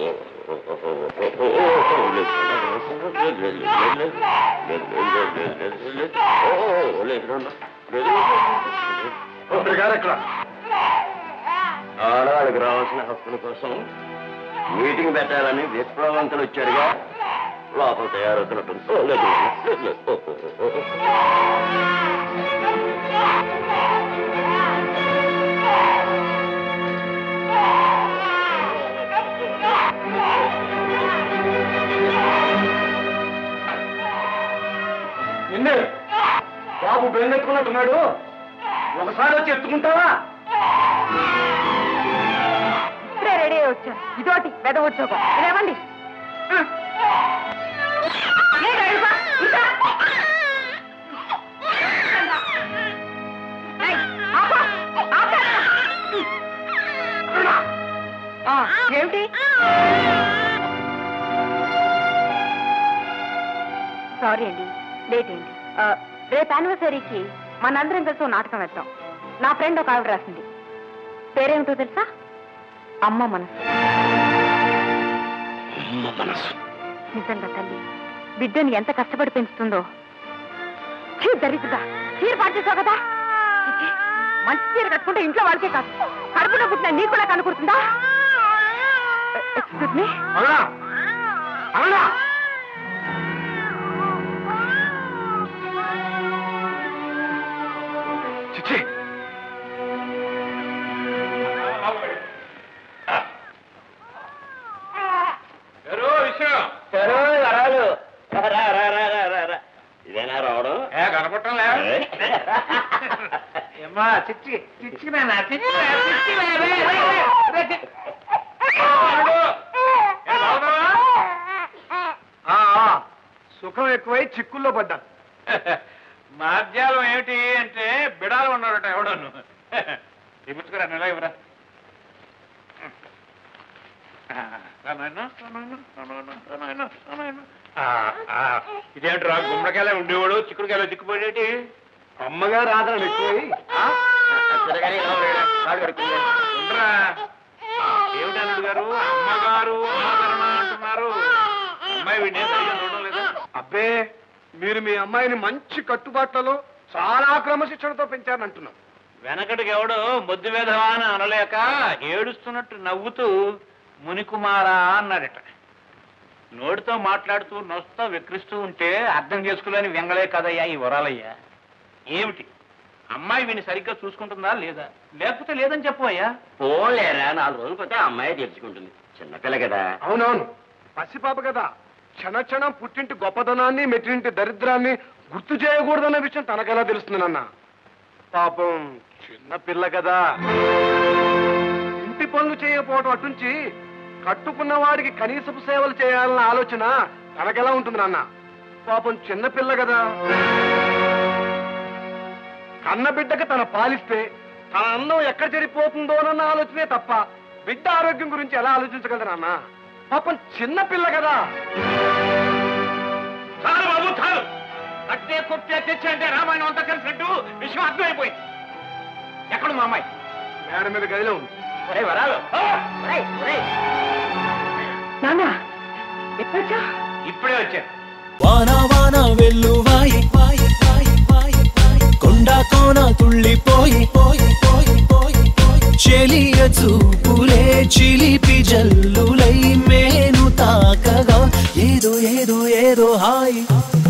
మంత్రి గారు ఎక్కడ ఆడవాళ్ళకి రావాల్సిన హక్కుల కోసం మీటింగ్ పెట్టాలని విప్లవంతులు వచ్చారుగా లోపల తయారవుతున్నట్టుంది ఓ, లేదు, లేదు, లేదు. ఓ, ఓ, ఓ, ఓ. నిన్నే బాబు బెంగెత్తుకున్నట్టున్నాడు ఒకసారి వచ్చి ఎత్తుకుంటావా ఇప్పుడే రెడీ అయ్యి వచ్చాను ఇదోటి పెద్ద ఉద్యోగం ఇదేమండి ఏమిటి సారీ అండి లేట్ అయింది ఆ, రేపు యానివర్సరీకి మనందరం కలిసి ఓ నాటకం వేద్దాం నా ఫ్రెండ్ ఒక ఆవిడ రాసింది పేరేమిటో తెలుసా అమ్మ మనసు నిజంగా తల్లి బిడ్డని ఎంత కష్టపడి పెంచుతుందో చీ దరిద్రుడా చీర పాటిస్తావు కదా చిచి, మంచి చీర కట్టుకుంటే ఇంట్లో వాళ్ళకే కాదు కడుపులో పుట్టిన నీకు కూడా కనుకుంటుందా ఎక్స్క్యూజ్ మీ అవునా అవునా చిచ్చి సరే, వరాలు. రా, రా, రా, రా, రా, రా, రా. ఇదేనా రావడం కనపడటం ఏమ్మా చిచ్చి చిచ్చి నాన్న చిచ్చి సుఖం ఎక్కువై చిక్కుల్లో పడ్డా మాధ్యాలం ఏమిటి అంటే బిడాలు ఉన్నాడట ఎవడను చూపించుకురా నెల ఇవ్వరా ఇదేంట్రా గుమ్మడికాయలే ఉండేవాడు చిక్కుడుకాయలు చిక్కుపోయేటి అమ్మగారు ఆదరణ ఎక్కువై సరే కానీ ఇలా ఉన్నాడు. కాళ్ళు కడుక్కుంది. ఉండరా ఏమిటి అల్లుడు గారు అమ్మగారు ఆదరణ అంటున్నారు అమ్మాయి వీడిని సరిగ్గా చూడడం లేదా అబ్బే మీరు మీ అమ్మాయిని మంచి కట్టుబాట్లలో చాలా క్రమశిక్షణతో పెంచారంటున్నాం వెనకటికి ఎవడో మొద్దు వేధవా అని అనలేక ఏడుస్తున్నట్టు నవ్వుతూ మునికుమారా అన్నాడట నోటితో మాట్లాడుతూ నొస్తా విక్రిస్తూ ఉంటే అర్థం చేసుకోలేని వెంగళే కదయ్యా ఈ వరాలయ్యా ఏమిటి అమ్మాయి వీని సరిగ్గా చూసుకుంటుందా లేదా లేకపోతే లేదని చెప్పవయ్యా పోలేరా నాలుగు రోజులు పోతే ఆ అమ్మాయి తెచ్చుకుంటుంది చిన్నపిల్ల కదా అవునవును పసిపాప కదా క్షణ క్షణం పుట్టింటి గొప్పదనాన్ని మెట్టింటి దరిద్రాన్ని గుర్తు చేయకూడదన్న విషయం తనకెలా తెలుస్తుంది నాన్న పాపం చిన్న పిల్ల కదా ఇంటి పనులు చేయకపోవడం అటుంచి కట్టుకున్న వాడికి కనీసపు సేవలు చేయాలన్న ఆలోచన తనకెలా ఉంటుంది నాన్న పాపం చిన్న పిల్ల కదా కన్న బిడ్డకి తన పాలిస్తే తన అన్నం ఎక్కడ చెడిపోతుందోనన్న ఆలోచనే తప్ప బిడ్డ ఆరోగ్యం గురించి ఎలా ఆలోచించగలరు నాన్న పాపం చిన్న పిల్ల కదా చాలు బాబు చాలు కట్టే కొట్టే తెచ్చే అంటే రామాయణం అంతా కలిసినట్టు విషయం అర్థమైపోయింది ఎక్కడ మా అమ్మాయి మేడ మీద గదిలో ఉంది సరే వరాలు నాన్న ఎప్పుడొచ్చా ఇప్పుడే వచ్చాను వాన వాన వెల్లువాయి వాయి వాయి వాయి వాయి కొండ కోన తుళ్ళిపోయి పోయి పోయి పోయి పోయి చెలియ చూపులే చిలిపి జల్లులై మేను తాకగా ఏదో ఏదో ఏదో హాయి